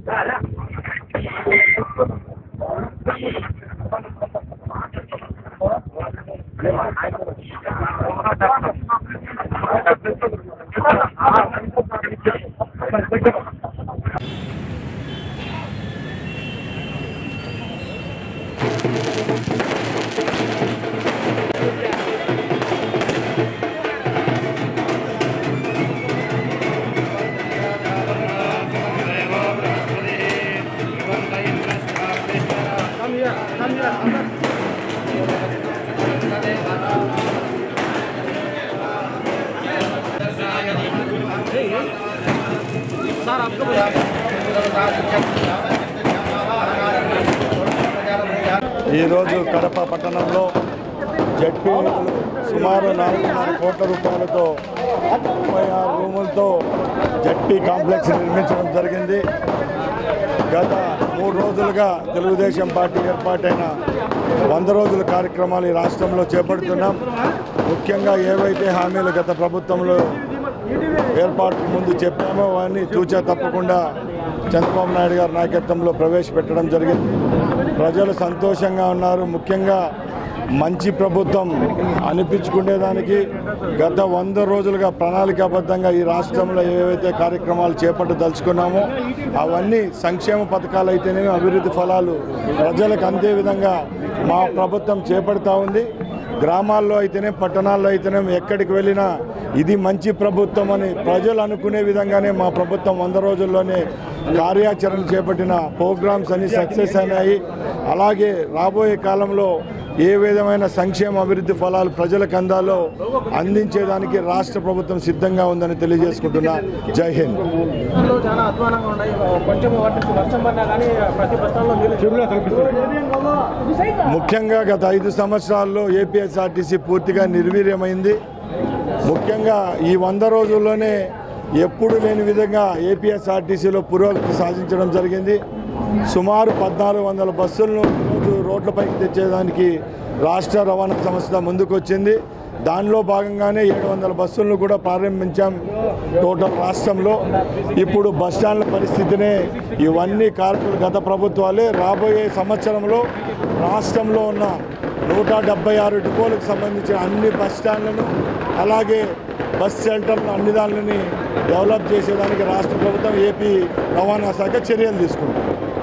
ఈరోజు కడప పట్టణంలో జడ్పీ నిధులు సుమారు నాలుగున్నర కోట్ల రూపాయలతో ముప్పై ఆరు రూములతో జడ్పీ కాంప్లెక్స్ నిర్మించడం జరిగింది గత మూడు రోజులుగా తెలుగుదేశం పార్టీ ఏర్పాటైన వంద రోజుల కార్యక్రమాలు ఈ రాష్ట్రంలో చేపడుతున్నాం ముఖ్యంగా ఏవైతే హామీలు గత ప్రభుత్వంలో ఏర్పాటు ముందు చెప్పామో అవన్నీ తూచా తప్పకుండా చంద్రబాబు నాయుడు గారి నాయకత్వంలో ప్రవేశపెట్టడం జరిగింది ప్రజలు సంతోషంగా ఉన్నారు ముఖ్యంగా మంచి ప్రభుత్వం అనిపించుకునేదానికి గత వంద రోజులుగా ప్రణాళికాబద్ధంగా ఈ రాష్ట్రంలో ఏవైతే కార్యక్రమాలు చేపట్టదలుచుకున్నామో అవన్నీ సంక్షేమ పథకాలు అయితేనేమి అభివృద్ధి ఫలాలు ప్రజలకు అందే విధంగా మా ప్రభుత్వం చేపడతా ఉంది గ్రామాల్లో అయితేనే పట్టణాల్లో అయితేనే ఎక్కడికి వెళ్ళినా ఇది మంచి ప్రభుత్వం అని ప్రజలు అనుకునే విధంగానే మా ప్రభుత్వం వంద రోజుల్లోనే కార్యాచరణ చేపట్టిన ప్రోగ్రామ్స్ అన్ని సక్సెస్ అయినాయి అలాగే రాబోయే కాలంలో ఏ విధమైన సంక్షేమ అభివృద్ధి ఫలాలు ప్రజలకు అందాలో అందించేదానికి రాష్ట్ర ప్రభుత్వం సిద్ధంగా ఉందని తెలియజేసుకుంటున్నా జై హింద్ బస్టాండ్లో చాలా అధ్వానంగా ఉన్నాయి కొంచెం వాటికి వర్షం పడినా కానీ ప్రతి బస్టాండ్లో నీళ్ళు ముఖ్యంగా గత ఐదు సంవత్సరాల్లో ఏపీఎస్ఆర్టీసీ పూర్తిగా నిర్వీర్యమైంది ముఖ్యంగా ఈ వంద రోజుల్లోనే ఎప్పుడు లేని విధంగా ఏపీఎస్ఆర్టీసీలో పురోగతి సాధించడం జరిగింది సుమారు పద్నాలుగు వందల బస్సులను రోజు రోడ్లపైకి తెచ్చేదానికి రాష్ట్ర రవాణా సంస్థ ముందుకొచ్చింది దానిలో భాగంగానే ఏడు వందల బస్సులను కూడా ప్రారంభించాం టోటల్ రాష్ట్రంలో ఇప్పుడు బస్టాండ్ల పరిస్థితినే ఇవన్నీ కార్మికులు గత ప్రభుత్వాలే రాబోయే సంవత్సరంలో రాష్ట్రంలో ఉన్న నూట డెబ్బై ఆరు డిపోలకు సంబంధించిన అన్ని బస్ స్టాండ్లను అలాగే బస్ షెల్టర్లు అన్ని దానిని డెవలప్ చేసేదానికి రాష్ట్ర ప్రభుత్వం ఏపీ రవాణా శాఖ చర్యలు తీసుకుంటుంది